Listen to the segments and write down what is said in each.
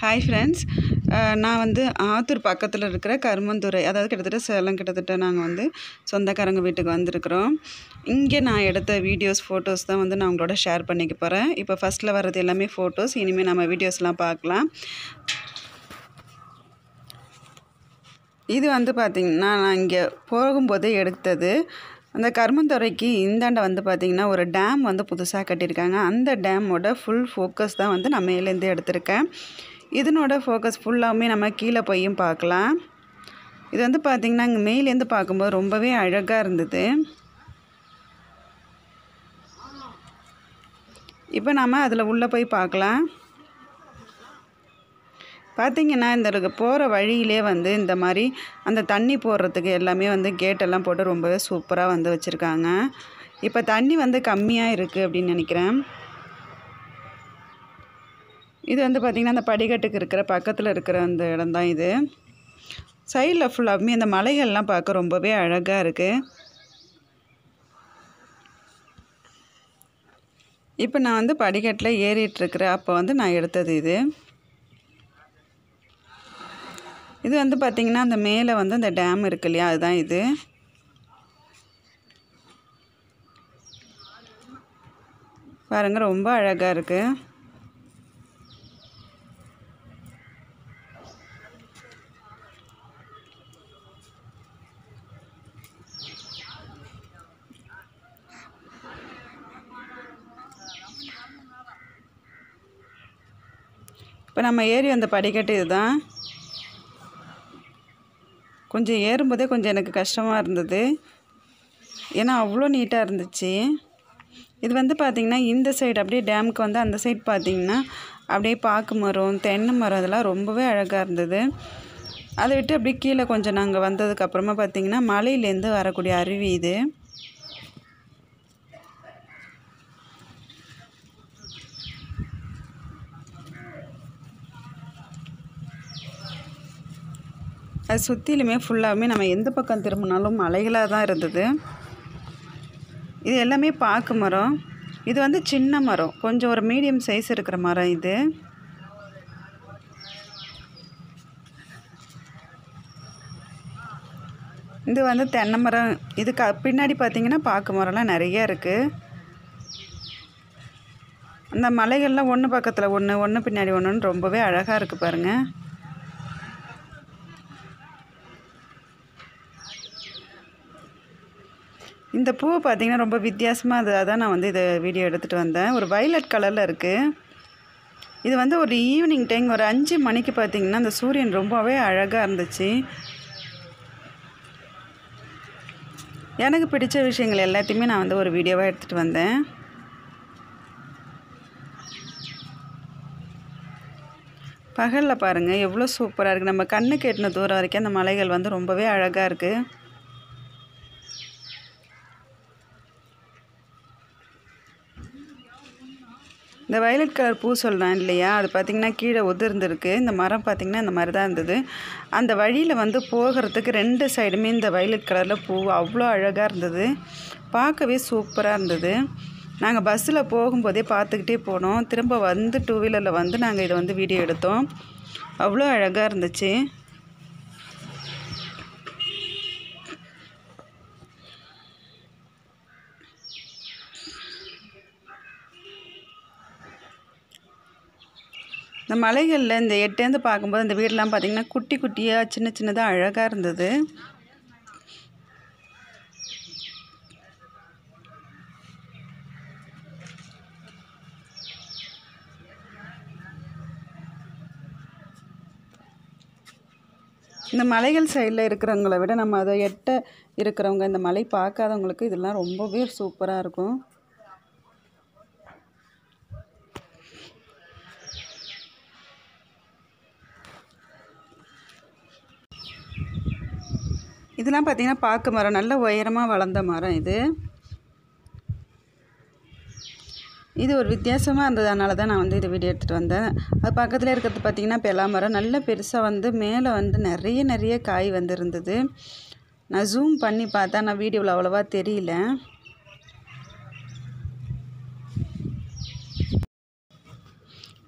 hi friends நான் வந்து ஆத்தூர் பக்கத்தில் இருக்கிற கருமந்துறை அதாவது கிட்டத்தட்ட சேலம் கிட்டத்தட்ட நாங்கள் வந்து சொந்தக்காரங்க வீட்டுக்கு வந்திருக்கிறோம் இங்கே நான் எடுத்த வீடியோஸ் ஃபோட்டோஸ் தான் வந்து நான் உங்களோட ஷேர் பண்ணிக்க போகிறேன் இப்போ ஃபஸ்ட்டில் வர்றது எல்லாமே ஃபோட்டோஸ் இனிமேல் நம்ம வீடியோஸ்லாம் பார்க்கலாம் இது வந்து பார்த்திங்கன்னா நான் இங்கே போகும்போதே எடுத்தது அந்த கருமந்துறைக்கு இந்தாண்ட வந்து பார்த்திங்கன்னா ஒரு டேம் வந்து புதுசாக கட்டியிருக்காங்க அந்த டேமோட ஃபுல் ஃபோக்கஸ் தான் வந்து நான் மேலேருந்து எடுத்திருக்கேன் இதனோட ஃபோக்கஸ் ஃபுல்லாமே நம்ம கீழே போயும் பார்க்கலாம் இது வந்து பார்த்திங்கன்னா இங்கே மேலேருந்து பார்க்கும்போது ரொம்பவே அழகாக இருந்தது இப்போ நாம் அதில் உள்ளே போய் பார்க்கலாம் பார்த்திங்கன்னா இந்த போகிற வழியிலே வந்து இந்த மாதிரி அந்த தண்ணி போடுறதுக்கு எல்லாமே வந்து கேட்டெல்லாம் போட்டு ரொம்பவே சூப்பராக வந்து வச்சுருக்காங்க இப்போ தண்ணி வந்து கம்மியாக இருக்குது அப்படின்னு நினைக்கிறேன் இது வந்து பார்த்திங்கன்னா அந்த படிக்கட்டுக்கு இருக்கிற பக்கத்தில் இருக்கிற அந்த இடம் தான் இது சைடில் ஃபுல்லாகவுமே அந்த மலைகள்லாம் பார்க்க ரொம்பவே அழகாக இருக்குது இப்போ நான் வந்து படிக்கட்டில் ஏறிட்டுருக்கிறேன் அப்போ வந்து நான் எடுத்தது இது இது வந்து பார்த்திங்கன்னா அந்த மேலே வந்து அந்த டேம் இருக்கு இல்லையா அதுதான் இது பாருங்கள் ரொம்ப அழகாக இருக்குது இப்போ நம்ம ஏறி வந்த படிக்கட்டு இதுதான் கொஞ்சம் ஏறும்போதே கொஞ்சம் எனக்கு கஷ்டமாக இருந்தது ஏன்னா அவ்வளோ நீட்டாக இருந்துச்சு இது வந்து பார்த்திங்கன்னா இந்த சைடு அப்படியே டேமுக்கு வந்து அந்த சைடு பார்த்திங்கன்னா அப்படியே பாக்கு மரம் தென்னை மரம் அதெல்லாம் ரொம்பவே அழகாக இருந்தது அதை விட்டு அப்படியே கீழே கொஞ்சம் நாங்கள் வந்ததுக்கப்புறமா பார்த்திங்கன்னா மலையிலேருந்து வரக்கூடிய அருவி இது அது சுற்றிலுமே ஃபுல்லாகவே நம்ம எந்த பக்கம் திரும்பினாலும் மலைகளாக தான் இருந்தது இது எல்லாமே பாக்கு மரம் இது வந்து சின்ன மரம் கொஞ்சம் ஒரு மீடியம் சைஸ் இருக்கிற மரம் இது இது வந்து தென்னை மரம் இதுக்கு பின்னாடி பார்த்தீங்கன்னா பாக்கு மரம்லாம் நிறைய இருக்குது அந்த மலைகள்லாம் ஒன்று பக்கத்தில் ஒன்று ஒன்று பின்னாடி ஒன்றுன்னு ரொம்பவே அழகாக இருக்குது பாருங்கள் இந்த பூ பார்த்திங்கன்னா ரொம்ப வித்தியாசமாக அது அதான் நான் வந்து இதை வீடியோ எடுத்துகிட்டு வந்தேன் ஒரு வைலட் கலரில் இருக்குது இது வந்து ஒரு ஈவினிங் டைம் ஒரு அஞ்சு மணிக்கு பார்த்திங்கன்னா அந்த சூரியன் ரொம்பவே அழகாக இருந்துச்சு எனக்கு பிடிச்ச விஷயங்கள் எல்லாத்தையுமே நான் வந்து ஒரு வீடியோவாக எடுத்துகிட்டு வந்தேன் பகலில் பாருங்கள் எவ்வளோ சூப்பராக இருக்குது நம்ம கண்ணுக்கு எட்டின தூரம் வரைக்கும் அந்த மலைகள் வந்து ரொம்பவே அழகாக இருக்குது இந்த வயலட் கலர் பூ சொல்கிறேன் இல்லையா அது பார்த்திங்கன்னா கீழே உதிர்ந்துருக்கு இந்த மரம் பார்த்திங்கன்னா இந்த மாதிரி தான் இருந்தது அந்த வழியில் வந்து போகிறதுக்கு ரெண்டு சைடுமே இந்த வயலட் கலரில் பூ அவ்வளோ அழகாக இருந்தது பார்க்கவே சூப்பராக இருந்தது நாங்கள் பஸ்ஸில் போகும்போதே பார்த்துக்கிட்டே போனோம் திரும்ப வந்து டூ வீலரில் வந்து நாங்கள் இதை வந்து வீடியோ எடுத்தோம் அவ்வளோ அழகாக இருந்துச்சு இந்த மலைகளில் இந்த எட்டேருந்து பார்க்கும்போது இந்த வீடெலாம் பார்த்திங்கன்னா குட்டி குட்டியாக சின்ன சின்னதாக அழகாக இருந்தது இந்த மலைகள் சைடில் இருக்கிறவங்கள விட நம்ம அதை எட்ட இருக்கிறவங்க இந்த மலை பார்க்காதவங்களுக்கு இதெல்லாம் ரொம்பவே சூப்பராக இருக்கும் இதெல்லாம் பார்த்திங்கன்னா பாக்கு மரம் நல்ல உயரமாக வளர்ந்த மரம் இது இது ஒரு வித்தியாசமாக இருந்ததுனால தான் நான் வந்து இதை வீடியோ எடுத்துகிட்டு வந்தேன் அது பக்கத்தில் இருக்கிறது பார்த்திங்கன்னா பெலா மரம் நல்ல பெருசாக வந்து மேலே வந்து நிறைய நிறைய காய் வந்து இருந்தது நான் ஜூம் பண்ணி பார்த்தா நான் வீடியோவில் அவ்வளோவா தெரியல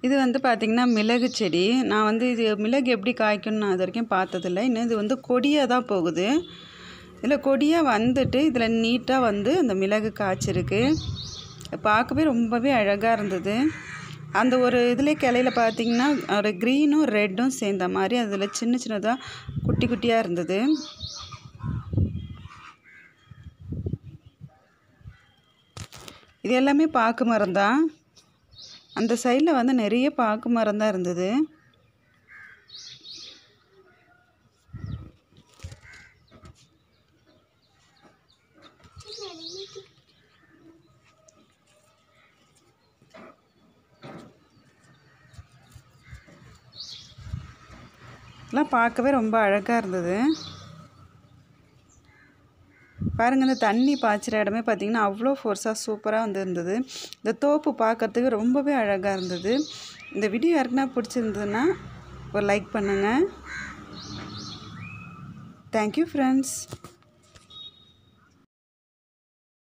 இது வந்து பார்த்திங்கன்னா மிளகு செடி நான் வந்து இது மிளகு எப்படி காய்க்கும்னு நான் இது வரைக்கும் பார்த்ததில்ல இன்னும் இது வந்து கொடியாக தான் போகுது இதில் கொடியாக வந்துட்டு இதில் நீட்டாக வந்து அந்த மிளகு காய்ச்சிருக்கு பார்க்கவே ரொம்பவே அழகாக இருந்தது அந்த ஒரு இதில் கிளையில பார்த்தீங்கன்னா ஒரு க்ரீனும் ரெட்டும் சேர்ந்த மாதிரி அதில் சின்ன சின்னதாக குட்டி குட்டியாக இருந்தது இது எல்லாமே பாக்கு மரம் தான் அந்த சைடில் வந்து நிறைய பாக்கு மரம் தான் இருந்தது எல்லாம் பார்க்கவே ரொம்ப அழகாக இருந்தது பாருங்கள் இந்த தண்ணி பாய்ச்சிற இடமே பார்த்திங்கன்னா அவ்வளோ ஃபோர்ஸாக சூப்பராக வந்து இருந்தது இந்த தோப்பு பார்க்கறதுக்கு ரொம்பவே அழகாக இருந்தது இந்த வீடியோ யாருக்குன்னா பிடிச்சிருந்ததுன்னா ஒரு லைக் பண்ணுங்கள் தேங்க்யூ ஃப்ரெண்ட்ஸ்